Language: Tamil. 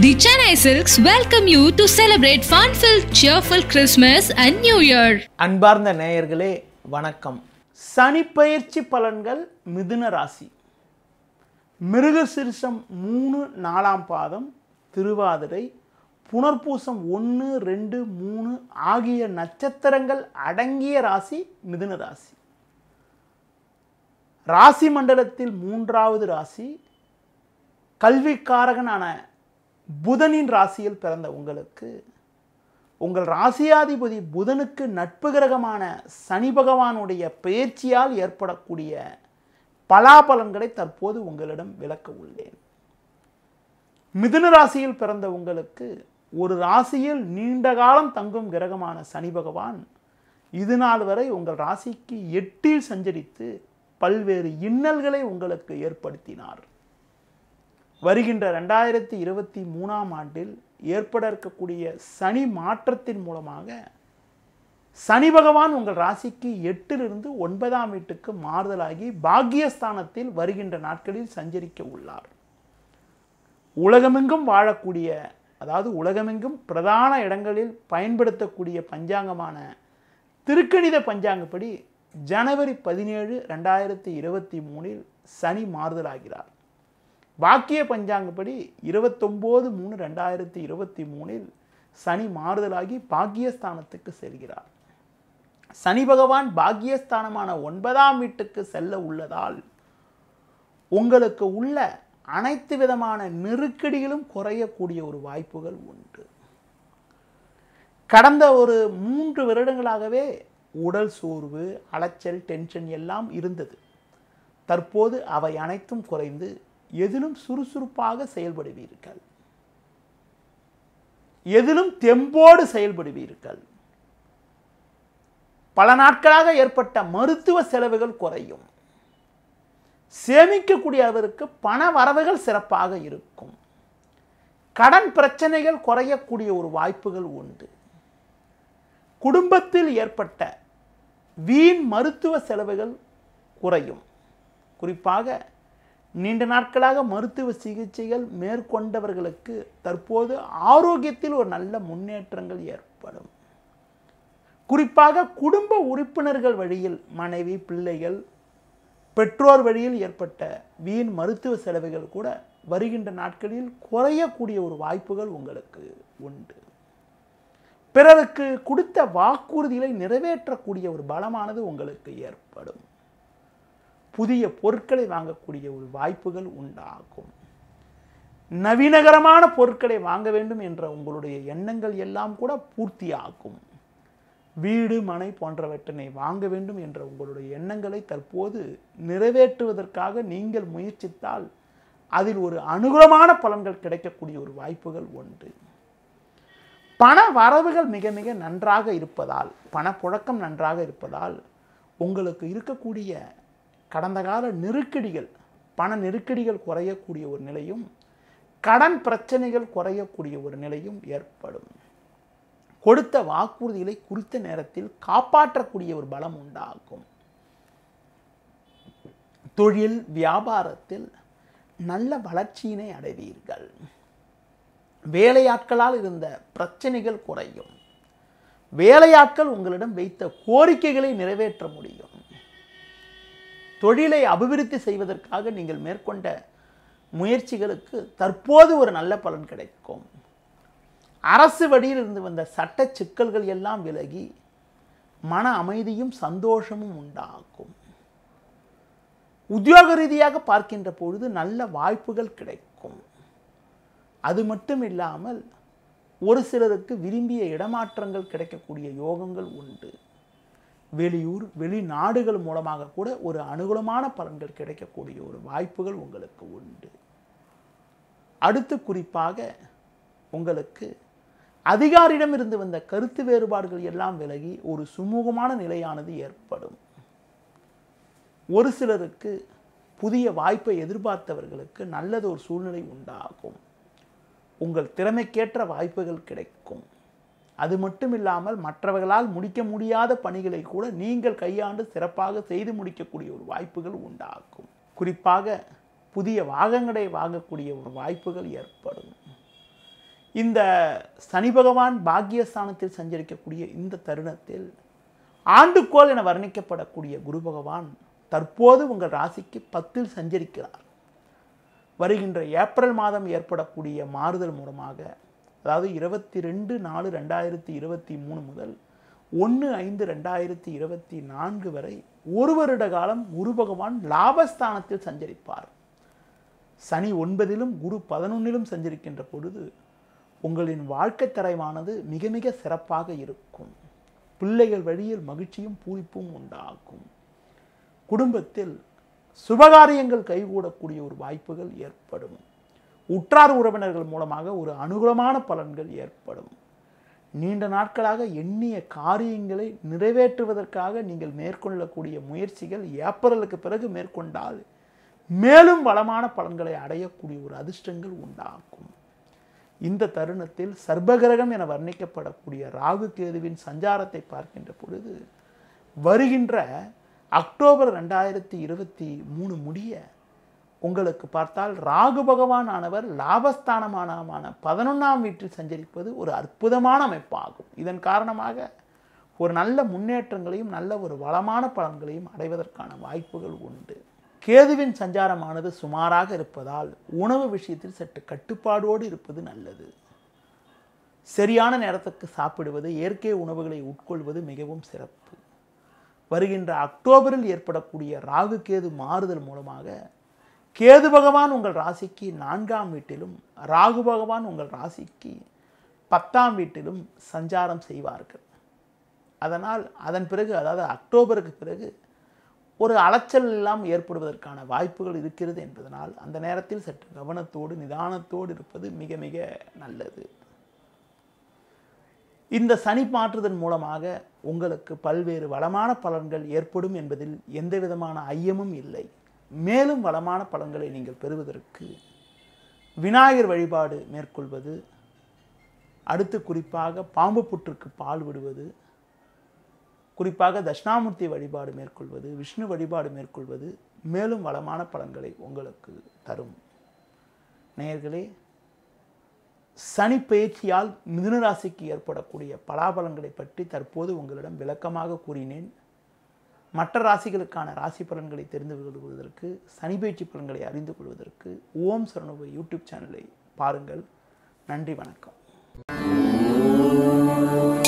The Chennai Silks welcome you to celebrate fun-filled, cheerful Christmas and New Year. அன்பார்ந்த நேயர்களே வணக்கம் சனி பயிற்சி பலன்கள் மிதுன ராசி மிருகசிரிசம் மூணு நாலாம் பாதம் திருவாதிரை புனர்பூசம் ஒன்று ரெண்டு மூணு ஆகிய நட்சத்திரங்கள் அடங்கிய ராசி மிதுன ராசி ராசி மண்டலத்தில் மூன்றாவது ராசி கல்விக்காரகனான புதனின் ராசியில் பிறந்த உங்களுக்கு உங்கள் ராசியாதிபதி புதனுக்கு நட்பு கிரகமான சனி பகவானுடைய பெயர்ச்சியால் ஏற்படக்கூடிய பலாபலன்களை தற்போது உங்களிடம் விளக்க உள்ளேன் மிதுன ராசியில் பிறந்த உங்களுக்கு ஒரு ராசியில் நீண்ட காலம் தங்கும் கிரகமான சனி பகவான் இது நாள் வரை உங்கள் ராசிக்கு எட்டில் சஞ்சரித்து பல்வேறு இன்னல்களை உங்களுக்கு ஏற்படுத்தினார் வருகின்ற ரெண்டாயிரத்தி இருபத்தி மூணாம் ஆண்டில் ஏற்பட இருக்கக்கூடிய சனி மாற்றத்தின் மூலமாக சனி பகவான் உங்கள் ராசிக்கு எட்டிலிருந்து ஒன்பதாம் வீட்டுக்கு மாறுதலாகி பாக்கியஸ்தானத்தில் வருகின்ற நாட்களில் சஞ்சரிக்க உள்ளார் உலகமெங்கும் வாழக்கூடிய அதாவது உலகமெங்கும் பிரதான இடங்களில் பயன்படுத்தக்கூடிய பஞ்சாங்கமான திருக்கணித பஞ்சாங்கப்படி ஜனவரி பதினேழு ரெண்டாயிரத்தி இருபத்தி மூணில் சனி மாறுதலாகிறார் வாக்கிய பஞ்சாங்கப்படி இருபத்தொம்போது மூணு ரெண்டாயிரத்தி இருபத்தி மூணில் சனி மாறுதலாகி பாக்கியஸ்தானத்துக்கு செல்கிறார் சனி பகவான் பாக்கியஸ்தானமான ஒன்பதாம் வீட்டுக்கு செல்ல உள்ளதால் உங்களுக்கு உள்ள அனைத்து விதமான நெருக்கடிகளும் குறையக்கூடிய ஒரு வாய்ப்புகள் உண்டு கடந்த ஒரு மூன்று வருடங்களாகவே உடல் சோர்வு அலைச்சல் டென்ஷன் எல்லாம் இருந்தது தற்போது அவை அனைத்தும் குறைந்து எதிலும் சுறுசுறுப்பாக செயல்படுவீர்கள் எதிலும் தெம்போடு செயல்படுவீர்கள் பல நாட்களாக ஏற்பட்ட மருத்துவ செலவுகள் குறையும் சேமிக்கக்கூடியவருக்கு பண வரவுகள் சிறப்பாக இருக்கும் கடன் பிரச்சனைகள் குறையக்கூடிய ஒரு வாய்ப்புகள் உண்டு குடும்பத்தில் ஏற்பட்ட வீண் மருத்துவ செலவுகள் குறையும் குறிப்பாக நீண்ட நாட்களாக மருத்துவ சிகிச்சைகள் மேற்கொண்டவர்களுக்கு தற்போது ஆரோக்கியத்தில் ஒரு நல்ல முன்னேற்றங்கள் ஏற்படும் குறிப்பாக குடும்ப உறுப்பினர்கள் வழியில் மனைவி பிள்ளைகள் பெற்றோர் வழியில் ஏற்பட்ட வீண் மருத்துவ செலவுகள் கூட வருகின்ற நாட்களில் குறையக்கூடிய ஒரு வாய்ப்புகள் உங்களுக்கு உண்டு பிறருக்கு கொடுத்த வாக்குறுதிகளை நிறைவேற்றக்கூடிய ஒரு பலமானது உங்களுக்கு ஏற்படும் புதிய பொருட்களை வாங்கக்கூடிய ஒரு வாய்ப்புகள் உண்டாகும் நவீனகரமான பொருட்களை வாங்க வேண்டும் என்ற உங்களுடைய எண்ணங்கள் எல்லாம் கூட பூர்த்தியாகும் வீடு மனை போன்றவற்றினை வாங்க வேண்டும் என்ற உங்களுடைய எண்ணங்களை தற்போது நிறைவேற்றுவதற்காக நீங்கள் முயற்சித்தால் அதில் ஒரு அனுகூலமான பலன்கள் கிடைக்கக்கூடிய ஒரு வாய்ப்புகள் உண்டு பண வரவுகள் மிக மிக நன்றாக இருப்பதால் பணப்புழக்கம் நன்றாக இருப்பதால் உங்களுக்கு இருக்கக்கூடிய கடந்த கால நெருக்கடிகள் பண நெருக்கடிகள் குறையக்கூடிய ஒரு நிலையும் கடன் பிரச்சனைகள் குறையக்கூடிய ஒரு நிலையும் ஏற்படும் கொடுத்த வாக்குறுதிகளை குறித்த நேரத்தில் காப்பாற்றக்கூடிய ஒரு பலம் உண்டாகும் தொழில் வியாபாரத்தில் நல்ல வளர்ச்சியினை அடைவீர்கள் வேலையாட்களால் இருந்த பிரச்சனைகள் குறையும் வேலையாட்கள் உங்களிடம் வைத்த கோரிக்கைகளை நிறைவேற்ற முடியும் தொழிலை அபிவிருத்தி செய்வதற்காக நீங்கள் மேற்கொண்ட முயற்சிகளுக்கு தற்போது ஒரு நல்ல பலன் கிடைக்கும் அரசு வழியில் இருந்து வந்த சட்ட சிக்கல்கள் எல்லாம் விலகி மன அமைதியும் சந்தோஷமும் உண்டாகும் உத்தியோக ரீதியாக பார்க்கின்ற பொழுது நல்ல வாய்ப்புகள் கிடைக்கும் அது மட்டும் இல்லாமல் ஒரு சிலருக்கு விரும்பிய இடமாற்றங்கள் கிடைக்கக்கூடிய யோகங்கள் உண்டு வெளியூர் வெளிநாடுகள் மூலமாக கூட ஒரு அனுகூலமான பலன்கள் கிடைக்கக்கூடிய ஒரு வாய்ப்புகள் உங்களுக்கு உண்டு அடுத்து குறிப்பாக உங்களுக்கு அதிகாரியிடமிருந்து வந்த கருத்து வேறுபாடுகள் எல்லாம் விலகி ஒரு சுமூகமான நிலையானது ஏற்படும் ஒரு சிலருக்கு புதிய வாய்ப்பை எதிர்பார்த்தவர்களுக்கு நல்லது ஒரு சூழ்நிலை உண்டாகும் உங்கள் திறமைக்கேற்ற வாய்ப்புகள் கிடைக்கும் அது மட்டும் இல்லாமல் மற்றவர்களால் முடிக்க முடியாத பணிகளை கூட நீங்கள் கையாண்டு சிறப்பாக செய்து முடிக்கக்கூடிய ஒரு வாய்ப்புகள் உண்டாகும் குறிப்பாக புதிய வாகனங்களை வாங்கக்கூடிய ஒரு வாய்ப்புகள் ஏற்படும் இந்த சனி பகவான் பாக்கியஸ்தானத்தில் சஞ்சரிக்கக்கூடிய இந்த தருணத்தில் ஆண்டுக்கோள் என வர்ணிக்கப்படக்கூடிய குரு பகவான் தற்போது உங்கள் ராசிக்கு பத்தில் சஞ்சரிக்கிறார் வருகின்ற ஏப்ரல் மாதம் ஏற்படக்கூடிய மாறுதல் மூலமாக அதாவது இருபத்தி ரெண்டு நாலு ரெண்டாயிரத்தி இருபத்தி மூணு முதல் ஒன்று ஐந்து ரெண்டாயிரத்தி இருபத்தி நான்கு வரை ஒரு வருட காலம் குரு பகவான் லாபஸ்தானத்தில் சஞ்சரிப்பார் சனி ஒன்பதிலும் குரு பதினொன்னிலும் சஞ்சரிக்கின்ற பொழுது உங்களின் வாழ்க்கை தரமானது மிக மிக சிறப்பாக இருக்கும் பிள்ளைகள் வழியில் மகிழ்ச்சியும் பூரிப்பும் உண்டாகும் குடும்பத்தில் சுபகாரியங்கள் கைகூடக்கூடிய ஒரு வாய்ப்புகள் ஏற்படும் உற்றார் உறவினர்கள் மூலமாக ஒரு அனுகூலமான பலன்கள் ஏற்படும் நீண்ட நாட்களாக எண்ணிய காரியங்களை நிறைவேற்றுவதற்காக நீங்கள் மேற்கொள்ளக்கூடிய முயற்சிகள் ஏப்ரலுக்கு பிறகு மேற்கொண்டால் மேலும் வளமான பலன்களை அடையக்கூடிய ஒரு அதிர்ஷ்டங்கள் உண்டாகும் இந்த தருணத்தில் சர்பகிரகம் என வர்ணிக்கப்படக்கூடிய ராகு கேதுவின் சஞ்சாரத்தை பார்க்கின்ற பொழுது வருகின்ற அக்டோபர் ரெண்டாயிரத்தி இருபத்தி மூணு முடிய உங்களுக்கு பார்த்தால் ராகு பகவான் ஆனவர் லாபஸ்தானமானமான பதினொன்றாம் வீட்டில் சஞ்சரிப்பது ஒரு அற்புதமான அமைப்பாகும் இதன் காரணமாக ஒரு நல்ல முன்னேற்றங்களையும் நல்ல ஒரு வளமான பலன்களையும் அடைவதற்கான வாய்ப்புகள் உண்டு கேதுவின் சஞ்சாரமானது சுமாராக இருப்பதால் உணவு விஷயத்தில் சற்று கட்டுப்பாடோடு இருப்பது நல்லது சரியான நேரத்துக்கு சாப்பிடுவது இயற்கை உணவுகளை உட்கொள்வது மிகவும் சிறப்பு வருகின்ற அக்டோபரில் ஏற்படக்கூடிய ராகு கேது மாறுதல் மூலமாக கேது பகவான் உங்கள் ராசிக்கு நான்காம் வீட்டிலும் ராகு பகவான் உங்கள் ராசிக்கு பத்தாம் வீட்டிலும் சஞ்சாரம் செய்வார்கள் அதனால் அதன் பிறகு அதாவது அக்டோபருக்கு பிறகு ஒரு அலைச்சல் எல்லாம் ஏற்படுவதற்கான வாய்ப்புகள் இருக்கிறது என்பதனால் அந்த நேரத்தில் சற்று கவனத்தோடு நிதானத்தோடு இருப்பது மிக மிக நல்லது இந்த சனி மாற்றுதன் மூலமாக உங்களுக்கு பல்வேறு வளமான பலன்கள் ஏற்படும் என்பதில் எந்த விதமான ஐயமும் இல்லை மேலும் வளமான பலன்களை நீங்கள் பெறுவதற்கு விநாயகர் வழிபாடு மேற்கொள்வது அடுத்து குறிப்பாக பாம்பு புற்றுக்கு பால் விடுவது குறிப்பாக தட்சிணாமூர்த்தி வழிபாடு மேற்கொள்வது விஷ்ணு வழிபாடு மேற்கொள்வது மேலும் வளமான பலன்களை உங்களுக்கு தரும் நேயர்களே சனி பயிற்சியால் மிதுன ராசிக்கு ஏற்படக்கூடிய பலாபலன்களை பற்றி தற்போது உங்களிடம் விளக்கமாக கூறினேன் மற்ற ராசிகளுக்கான ராசி பலன்களை தெரிந்து கொள்வதற்கு சனி பயிற்சி பலன்களை அறிந்து கொள்வதற்கு ஓம் சரணோப யூடியூப் சேனலை பாருங்கள் நன்றி வணக்கம்